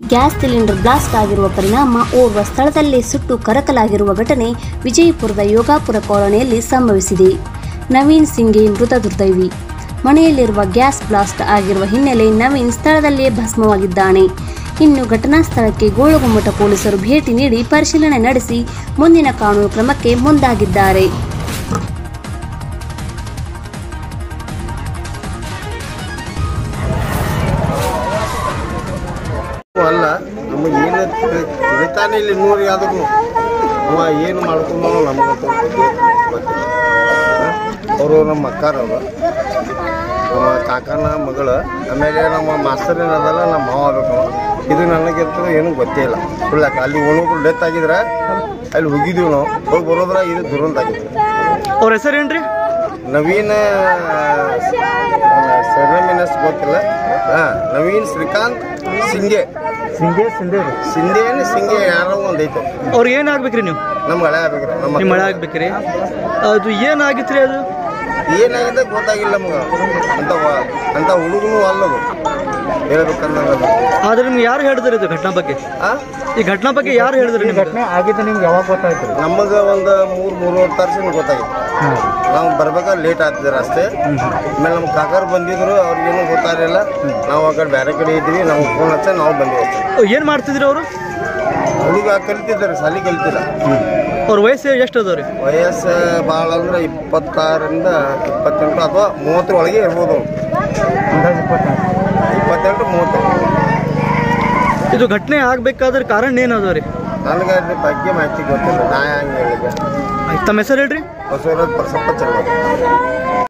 Gas cylinder blast ಆಗಿರುವ ಪರಿಣಾಮ ಓರ್ವ ಸ್ಥಳದಲ್ಲೇ ಸುಟ್ಟು ಕರಕಲಾಗಿರುವ ಘಟನೆ ವಿಜಯಪುರದ ಯೋಗಾಪುರ ಕಾಲೋನಿಯಲ್ಲಿ ಸಂಭವಿಸಿದೆ ನವೀನ್ ಸಿಂಗೆ ಮೃತ ದುರ್ದೈವಿ ಮನೆಯಲ್ಲಿರುವ ಗ್ಯಾಸ್ ಬ್ಲಾಸ್ಟ್ ಆಗಿರುವ ಹಿನ್ನೆಲೆ ನವೀನ್ ಸ್ಥಳದಲ್ಲೇ ಭಸ್ಮವಾಗಿದ್ದಾನೆ ಇನ್ನು ಘಟನಾ ಸ್ಥಳಕ್ಕೆ ಗೋಳಗುಮ್ಮಟ ಪೊಲೀಸರು ಭೇಟಿ ನೀಡಿ ಪರಿಶೀಲನೆ ನಡೆಸಿ ಮುಂದಿನ ಕಾನೂನು ಕ್ರಮಕ್ಕೆ ಮುಂದಾಗಿದ್ದಾರೆ ಅಲ್ಲ ನಮಗೆ ಏನು ತಿಳಿತಾನೆ ಇಲ್ಲಿ ನೂರು ಯಾವ್ದಕ್ಕೂ ಅವ ಏನು ಮಾಡ್ಕೊಂಡೋ ನಮಗೆ ಗೊತ್ತಿಲ್ಲ ಅವರು ನಮ್ಮ ಅಕ್ಕಾರವರು ನಮ್ಮ ಕಾಕನ ಮಗಳು ಆಮೇಲೆ ನಮ್ಮ ಮಾಸ್ತರ್ ಏನದಲ್ಲ ನಮ್ಮ ಮಾವ ಆಗ್ಬೇಕು ಇದು ನನಗಿಂತ ಏನೂ ಗೊತ್ತೇ ಇಲ್ಲ ಸುಳ್ಳಾಕ ಅಲ್ಲಿ ಒಣಗಳು ಡೆತ್ ಆಗಿದ್ರೆ ಅಲ್ಲಿ ಹೋಗಿದ್ದೀವಿ ನಾವು ಹೋಗಿ ಬರೋದ್ರ ಇದು ದುರಂತ ಆಗಿತ್ತು ಅವ್ರ ಹೆಸರು ಏನ್ರಿ ನವೀನ ಸರ್ನಮಿನಸ್ ಗೊತ್ತಿಲ್ಲ ಹಾಂ ನವೀನ್ ಶ್ರೀಕಾಂತ್ ಸಿಂಗೆ ಸಿಂಗೆ ಸಿಂಧೆ ಸಿಂಧೆ ಏನು ಸಿಂಗೆ ಯಾರೋ ಒಂದು ಐತೆ ಅವ್ರಿಗೆ ಏನಾಗ್ಬೇಕ್ರಿ ನೀವು ನಮ್ಗೆ ಹಳೆ ಆಗ್ಬೇಕ್ರಿ ನಮ್ಮ ನಿಮ್ಮ ಮಳೆ ಆಗ್ಬೇಕ್ರಿ ಅದು ಏನಾಗಿತ್ರಿ ಅದು ಏನಾಗಿದೆ ಗೊತ್ತಾಗಿಲ್ಲ ನಮ್ಗೆ ಅಂತ ವ- ಅಂತ ಹುಡುಗನು ಅಲ್ಲದು ಹೇಳ್ಬೇಕಂದ್ರೆ ಆದ್ರೆ ನಿಮ್ಗೆ ಯಾರು ಹೇಳಿದ್ರಿ ಇದು ಘಟನಾ ಬಗ್ಗೆ ಆ ಈ ಘಟನಾ ಬಗ್ಗೆ ಯಾರು ಹೇಳಿದ್ರಿ ನಿಮ್ಗೆ ಘಟನೆ ಆಗಿದ್ದು ನಿಮ್ಗೆ ಯಾವಾಗ ಗೊತ್ತಾಯ್ತು ನಮಗೆ ಒಂದು ಮೂರು ಮೂರುವರೆ ತಾರೀಸಿನ ಗೊತ್ತಾಗಿತ್ತು ನಾವು ಬರ್ಬೇಕಾದ್ರೆ ಲೇಟ್ ಆಗ್ತಿದೆ ರಸ್ತೆ ಆಮೇಲೆ ನಮ್ಮ ಕಾಕರು ಬಂದಿದ್ರು ಅವ್ರಿಗೇನು ಗೊತ್ತಾಗಲಿಲ್ಲ ನಾವು ಆ ಕಡೆ ಬೇರೆ ಕಡೆ ಇದ್ವಿ ನಾವು ಫೋನ್ ಹಚ್ಚ ನಾವು ಬಂದ್ವಿ ಅಷ್ಟೇ ಏನ್ ಮಾಡ್ತಿದ್ರಿ ಅವರು ಹುಡುಗ ಕಲಿತಿದ್ದಾರೆ ಸಾಲಿ ಕಲಿತಿಲ್ಲ ಅವ್ರ ವಯಸ್ಸು ಎಷ್ಟು ಅದಾವ್ರಿ ವಯಸ್ಸು ಭಾಳ ಅಂದ್ರೆ ಇಪ್ಪತ್ತಾರರಿಂದ ಇಪ್ಪತ್ತೆಂಟು ಅಥವಾ ಮೂವತ್ತರ ಒಳಗೆ ಇರ್ಬೋದು ಅವ್ನು. ಅಂದಾಜು ಇಪ್ಪತ್ನಾಲ್ಕು ಇಪ್ಪತ್ತೆಂಟು ಮೂವತ್ತು ಇದು ಘಟನೆ ಆಗ್ಬೇಕಾದ್ರ ಕಾರಣ ಏನ್ ಅದಾವ್ರಿ ನನಗೆ ಅದ್ರ ಬಗ್ಗೆ ಮಾಹಿತಿ ಗೊತ್ತಿಲ್ಲ ನಾ ಹಂಗೆ ಹೇಳಿದೆ ತಮ್ಮ ಹೆಸರು ಹೇಳ್ರಿ ಬಸವರಾಜ್ ಪ್ರಸಪ್ಪ ಚಲೋ